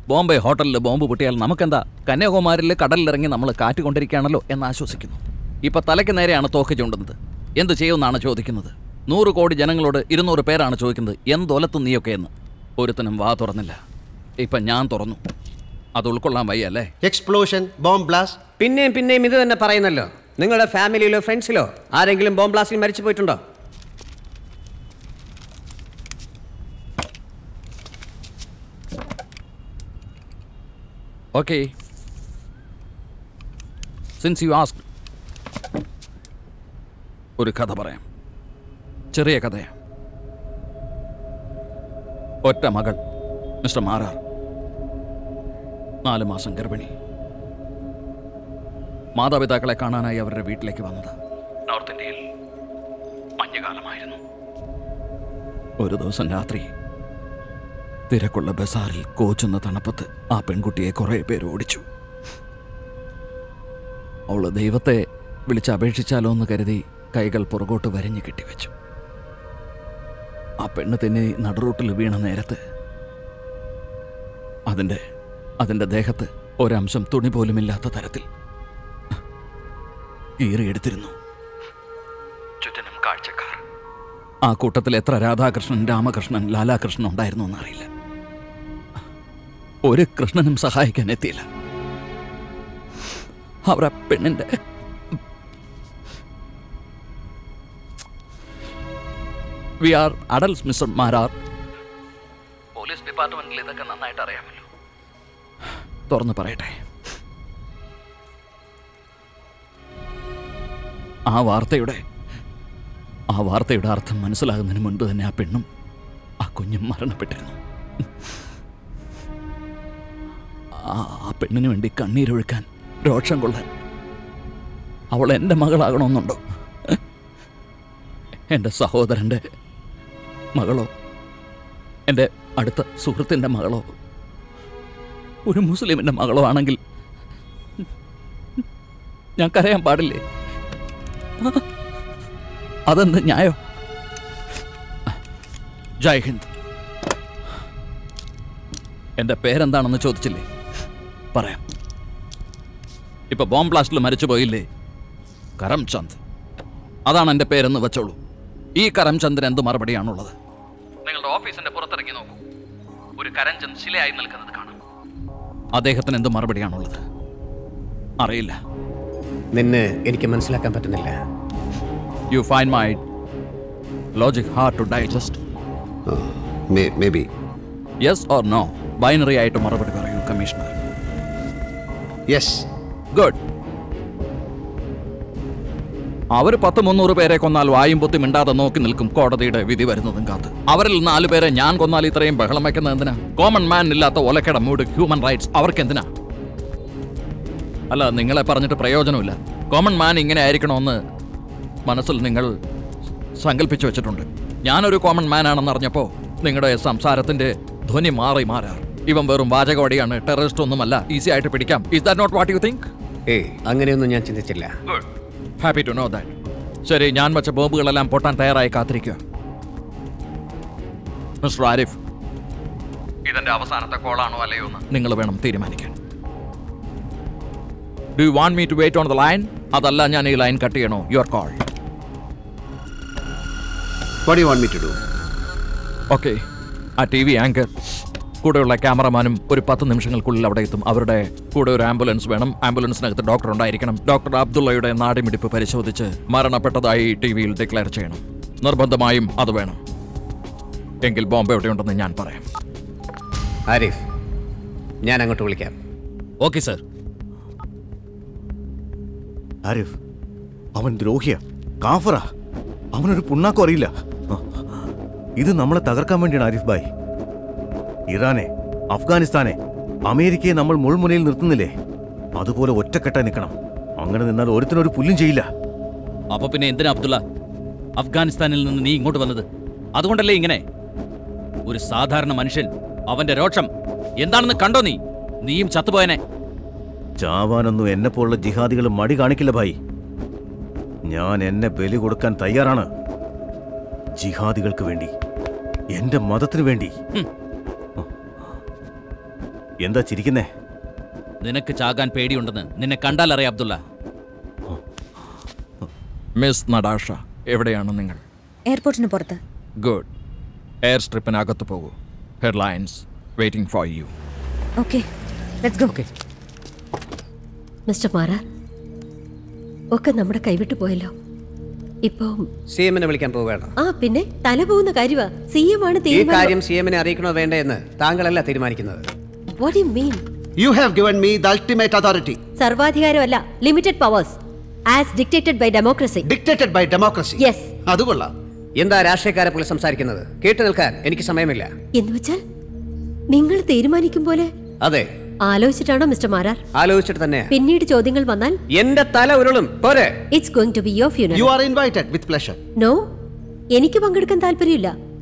ബോംബെ ഹോട്ടലിൽ ബോംബ് പൊട്ടിയാൽ നമുക്കെന്താ കന്യാകുമാരിൽ കടലിലിറങ്ങി നമ്മൾ കാറ്റ് കൊണ്ടിരിക്കുകയാണല്ലോ എന്ന് ആശ്വസിക്കുന്നു ഇപ്പൊ തലയ്ക്ക് നേരെയാണ് തോക്ക് ചൂണ്ടുന്നത് എന്ത് ചെയ്യുമെന്നാണ് ചോദിക്കുന്നത് നൂറ് കോടി ജനങ്ങളോട് ഇരുന്നൂറ് പേരാണ് ചോദിക്കുന്നത് എന്തൊലത്തും നീയൊക്കെ എന്ന് ഒരുത്തനും വാ തുറന്നില്ല ഇപ്പൊ ഞാൻ തുറന്നു അത് ഉൾക്കൊള്ളാൻ വയ്യ അല്ലേ എക്സ്പ്ലോഷൻ ബോംബ് ബ്ലാസ്റ്റ് പിന്നെയും പിന്നെയും ഇത് തന്നെ പറയുന്നല്ലോ നിങ്ങളുടെ ഫാമിലിയിലോ ഫ്രണ്ട്സിലോ ആരെങ്കിലും ബോംബ് ബ്ലാസ്റ്റിൽ മരിച്ചു പോയിട്ടുണ്ടോ ഓക്കെ സിൻസ് യു ആസ്ക് ഒരു കഥ പറയാം ചെറിയ കഥയാ ഒറ്റ മകൾ മിസ്റ്റർ മാറാർ നാല് മാസം ഗർഭിണി മാതാപിതാക്കളെ കാണാനായി അവരുടെ വീട്ടിലേക്ക് വന്നത് നോർത്ത് ഇന്ത്യയിൽ മഞ്ഞുകാലമായിരുന്നു ഒരു ദിവസം രാത്രി തിരക്കുള്ള ബസാറിൽ കോച്ചുന്ന തണുപ്പത്ത് ആ പെൺകുട്ടിയെ കുറേ പേര് ഓടിച്ചു അവള് ദൈവത്തെ വിളിച്ചപേക്ഷിച്ചാലോ എന്ന് കരുതി കൈകൾ പുറകോട്ട് വരഞ്ഞു കെട്ടിവെച്ചു ആ പെണ്ണ് തന്നെ നടുറൂട്ടിൽ വീണ നേരത്ത് അതിൻ്റെ അതിൻ്റെ ദേഹത്ത് ഒരംശം തുണി പോലുമില്ലാത്ത തരത്തിൽ കീറിയെടുത്തിരുന്നു ചുറ്റിനും കാഴ്ചക്കാർ ആ കൂട്ടത്തിൽ എത്ര രാധാകൃഷ്ണൻ രാമകൃഷ്ണൻ ലാലാകൃഷ്ണൻ ഉണ്ടായിരുന്നു എന്നറിയില്ല ഒരു കൃഷ്ണനും സഹായിക്കാൻ എത്തിയില്ല അവർ ആ പെണ്ണിന്റെ we are adults mister Marar police ഡിപ്പാർട്ട്മെന്റിൽ ഇതൊക്കെ നന്നായിട്ട് അറിയാമല്ലോ തുറന്നു പറയട്ടെ ആ വാർത്തയുടെ ആ വാർത്തയുടെ അർത്ഥം മനസ്സിലാകുന്നതിന് മുൻപ് തന്നെ ആ പെണ്ണും ആ കുഞ്ഞും മരണപ്പെട്ടിരുന്നു ആ ആ പെണ്ണിന് വേണ്ടി കണ്ണീരൊഴുക്കാൻ രോഷം കൊള്ളാൻ അവൾ എൻ്റെ മകളാകണമെന്നുണ്ടോ എൻ്റെ സഹോദരൻ്റെ മകളോ എൻ്റെ അടുത്ത സുഹൃത്തിൻ്റെ മകളോ ഒരു മുസ്ലിമിൻ്റെ മകളോ ആണെങ്കിൽ ഞാൻ കരയാൻ പാടില്ലേ അതെന്ത് ന്യായോ ജയ് ഹിന്ദ് എൻ്റെ പേരെന്താണെന്ന് ചോദിച്ചില്ലേ പറയാം ഇപ്പൊ ബോംബ് ബ്ലാസ്റ്റിൽ മരിച്ചു പോയില്ലേ കരംചന്ദ് അതാണ് എൻ്റെ പേരെന്ന് വെച്ചോളൂ ഈ കരംചന്ദിന് എന്ത് മറുപടിയാണുള്ളത് നിങ്ങളുടെ ഓഫീസിന്റെ പുറത്തിറങ്ങി നോക്കൂ ഒരു കരംചന്ദ് ശിലയായി നിൽക്കുന്നത് കാണാം അദ്ദേഹത്തിന് എന്ത് മറുപടിയാണുള്ളത് അറിയില്ല നിന്നെ എനിക്ക് മനസ്സിലാക്കാൻ പറ്റുന്നില്ല you fine my logic hard to digest maybe yes or no binary ആയിട്ട് മറുപടി പറയൂ കമ്മീഷണർ യെസ് ഗുഡ് അവർ പത്ത് മുന്നൂറ് പേരെ കൊന്നാൽ വായും പൊത്തി മിണ്ടാതെ നോക്കി നിൽക്കും കോടതിയുടെ വിധി വരുന്നതും കാത്ത് അവരിൽ നാല് പേരെ ഞാൻ കൊന്നാൽ ഇത്രയും ബഹളം വയ്ക്കുന്നത് എന്തിനാ കോമൺ മാൻ ഇല്ലാത്ത ഒലക്കട മൂഡ് ഹ്യൂമൻ റൈറ്റ്സ് അവർക്ക് എന്തിനാ അല്ല നിങ്ങളെ പറഞ്ഞിട്ട് പ്രയോജനമില്ല കോമൺ മാൻ ഇങ്ങനെ ആയിരിക്കണമെന്ന് മനസ്സിൽ നിങ്ങൾ സങ്കല്പിച്ചു വെച്ചിട്ടുണ്ട് ഞാനൊരു കോമൺ മാൻ ആണെന്ന് അറിഞ്ഞപ്പോൾ നിങ്ങളുടെ സംസാരത്തിന്റെ ധ്വനി മാറി മാറാർ ഇവൻ വെറും വാചകവടിയാണ് ടെററിസ്റ്റ് ഒന്നുമല്ല ഈസി ആയിട്ട് പിടിക്കാം is that not what you think ഏയ് അങ്ങനെയൊന്നും ഞാൻ ചിന്തിച്ചില്ല ഹാപ്പി ടു നോ ദാറ്റ് ശരി ഞാൻ വെച്ച ബോംബുകളെല്ലാം പൊട്ടാൻ തയ്യാറായി കാത്തിരിക്കുക മിസ്റ്റർ ആരിഫ് ഇതെന്റെ അവസാനത്തെ കോളാണോ അല്ലയോ എന്ന് നിങ്ങൾ വേണം തീരുമാനിക്കാൻ do you want me to wait on the line അതല്ല ഞാൻ ഈ ലൈൻ കട്ട് ചെയ്യണോ your call what you want me to do okay ആ ടി വി ആങ്കർ കൂടെയുള്ള ക്യാമറമാനും ഒരു പത്ത് നിമിഷങ്ങൾക്കുള്ളിൽ അവിടെ എത്തും അവരുടെ കൂടെ ഒരു ആംബുലൻസ് വേണം ആംബുലൻസിനകത്ത് ഡോക്ടർ ഉണ്ടായിരിക്കണം ഡോക്ടർ അബ്ദുള്ളയുടെ നാടിമിടിപ്പ് പരിശോധിച്ച് മരണപ്പെട്ടതായി ടി വിയിൽ ഡിക്ലെയർ ചെയ്യണം നിർബന്ധമായും അത് വേണം എങ്കിൽ ബോംബെ എവിടെയുണ്ടെന്ന് ഞാൻ പറയാം ആരിഫ് ഞാൻ അങ്ങോട്ട് വിളിക്കാം ഓക്കെ സർ ആരിഫ് അവൻ ദ്രോഹിയ കാഫറ അവനൊരു പുണ്ണാക്കും അറിയില്ല ആ. ഇത് നമ്മളെ തകർക്കാൻ വേണ്ടിയാണ് ആരിഫ് ഭായ് ഇറാനെ അഫ്ഗാനിസ്ഥാനെ അമേരിക്കയെ നമ്മൾ മുൾമുനയിൽ നിർത്തുന്നില്ലേ അതുപോലെ ഒറ്റക്കെട്ടായി നിൽക്കണം അങ്ങനെ നിന്നാൽ ഒരുത്തിനൊരു പുല്ലും ചെയ്യില്ല അപ്പൊ പിന്നെ എന്തിനാ അബ്ദുള്ള അഫ്ഗാനിസ്ഥാനിൽ നിന്ന് നീ ഇങ്ങോട്ട് വന്നത് അതുകൊണ്ടല്ലേ ഇങ്ങനെ ഒരു സാധാരണ മനുഷ്യൻ അവന്റെ രോഷം എന്താണെന്ന് കണ്ടോ നീ നീയും ചത്തുപോയനെ ചാവാനൊന്നും എന്നെ പോലുള്ള ജിഹാദികൾ മടി കാണിക്കില്ല ഭായി ഞാൻ എന്നെ ബലി കൊടുക്കാൻ തയ്യാറാണ് ജിഹാദികൾക്ക് വേണ്ടി എന്റെ മതത്തിന് വേണ്ടി എന്താ ചിരിക്കുന്നേ നിനക്ക് ചാകാൻ പേടിയുണ്ടെന്ന് നിന്നെ കണ്ടാൽ അറിയാം അബ്ദുള്ള മിസ് നടാഷ എവിടെയാണ് നിങ്ങൾ എയർപോർട്ടിന് പുറത്ത് ഗുഡ് എയർ സ്ട്രിപ്പിനകത്ത് പോകൂ headlines waiting for you okay let's go mister Marar ഒക്കെ നമ്മുടെ കൈവിട്ടു പോയല്ലോ ഇപ്പൊ സി എമ്മിനെ വിളിക്കാൻ പോവുകയാണ് ആ പിന്നെ തല പോകുന്ന കാര്യമാ സി എം ആണ് ഈ കാര്യം സി എമ്മിനെ അറിയിക്കണോ വേണ്ടേ എന്ന് താങ്കളല്ല തീരുമാനിക്കുന്നത് what you mean You have given me the ultimate authority, സർവാധികാരമല്ല limited powers as dictated by democracy dictated by democracy. Yes. അത് കൊള്ളാം എന്താ രാഷ്ട്രീയക്കാരെ പോലെ സംസാരിക്കുന്നത് കേട്ടു നിൽക്കാൻ എനിക്ക് സമയമില്ല എന്ന് വെച്ചാൽ നിങ്ങൾ തീരുമാനിക്കും പോലെ അതെ ആലോചിച്ചിട്ടാണോ മിസ്റ്റർ മാരാർ ആലോചിച്ചിട്ട് തന്നെയാ പിന്നീട് ചോദ്യങ്ങൾ വന്നാൽ എന്റെ തല ഉരുളും പോരെ it's going to be your You funeral are invited with pleasure. No എനിക്ക് പങ്കെടുക്കാൻ താല്പര്യമില്ല